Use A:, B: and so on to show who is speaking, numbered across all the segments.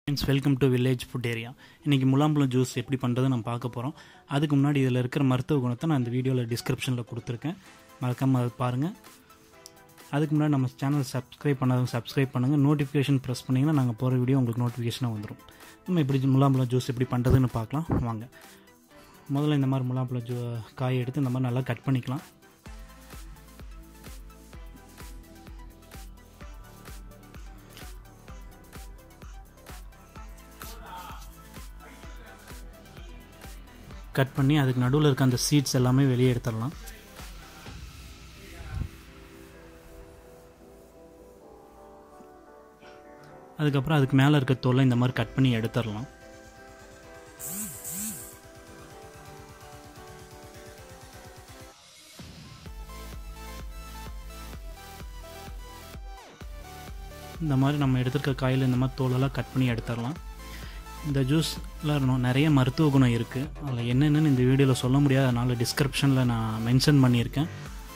A: friends welcome to village food area இன்றைக்கி முலாம்பழம் juice எப்படி பண்ணுறது நம்ம பார்க்க போகிறோம் அதுக்கு முன்னாடி இதில் இருக்கிற மருத்துவ குணத்தை நான் இந்த வீடியோவில் டிஸ்கிரிப்ஷனில் கொடுத்துருக்கேன் மறக்காமல் அதை பாருங்கள் அதுக்கு முன்னாடி நம்ம சேனல் சப்ஸ்கிரைப் பண்ணாதவங்க சப்ஸ்கிரைப் பண்ணுங்கள் நோட்டிஃபிகேஷன் ப்ரெஸ் பண்ணிங்கன்னா நாங்கள் போகிற வீடியோ உங்களுக்கு நோட்டிஃபிகேஷனாக வந்துடும் நம்ம எப்படி முலாம்பழம் ஜூஸ் எப்படி பண்ணுறதுன்னு பார்க்கலாம் வாங்க முதல்ல இந்த மாதிரி முலாம்பழம் ஜூ காயை எடுத்து இந்த மாதிரி நல்லா கட் பண்ணிக்கலாம் கட் பண்ணி அதுக்கு நடுவில் இருக்க அந்த சீட்ஸ் எல்லாமே வெளியே எடுத்துடலாம் அதுக்கப்புறம் அதுக்கு மேலே இருக்க தோலை இந்த மாதிரி கட் பண்ணி எடுத்துடலாம் இந்த மாதிரி நம்ம எடுத்துருக்க காயில் இந்த மாதிரி தோலெல்லாம் கட் பண்ணி எடுத்துடலாம் இந்த ஜூஸில் நிறைய மருத்துவ குணம் இருக்குது அதில் என்னென்னு இந்த வீடியோவில் சொல்ல முடியாது அதனால் டிஸ்கிரிப்ஷனில் நான் மென்ஷன் பண்ணியிருக்கேன்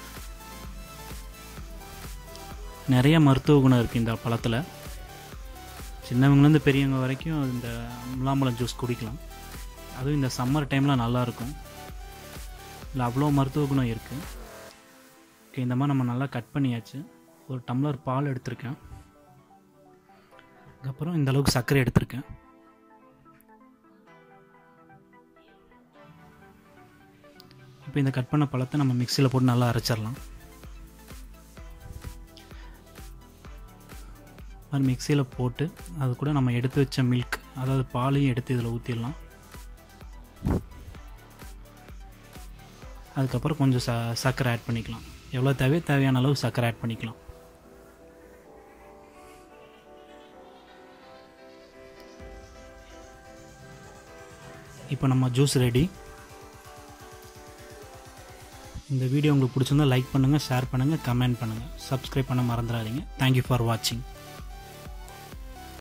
A: நிறைய மருத்துவ குணம் இருக்குது இந்த பழத்தில் சின்னவங்கலேருந்து பெரியவங்க வரைக்கும் இந்த முலாம்பழம் ஜூஸ் குடிக்கலாம் அதுவும் இந்த சம்மர் டைமில் நல்லாயிருக்கும் இல்லை அவ்வளோ மருத்துவ குணம் இருக்குது ஓகே இந்த மாதிரி நம்ம நல்லா கட் பண்ணியாச்சு ஒரு டம்ளர் பால் எடுத்திருக்கேன் அதுக்கப்புறம் இந்த அளவுக்கு சர்க்கரை எடுத்திருக்கேன் இப்போ இந்த கட் பண்ண பழத்தை நம்ம மிக்சியில் போட்டு நல்லா அரைச்சிடலாம் அது மிக்சியில் போட்டு அது கூட நம்ம எடுத்து வச்ச மில்க் அதாவது பாலையும் எடுத்து இதில் ஊற்றிடலாம் அதுக்கப்புறம் கொஞ்சம் ச சர்க்கரை ஆட் பண்ணிக்கலாம் எவ்வளோ தேவையோ தேவையான அளவு சர்க்கரை ஆட் பண்ணிக்கலாம் இப்போ நம்ம ஜூஸ் ரெடி இந்த வீடியோ உங்களுக்கு பிடிச்சிருந்தா லைக் பண்ணுங்கள் ஷேர் பண்ணுங்கள் கமெண்ட் பண்ணுங்கள் சப்ஸ்கிரைப் பண்ண மறந்துடாதீங்க தேங்க்யூ ஃபார் வாட்சிங்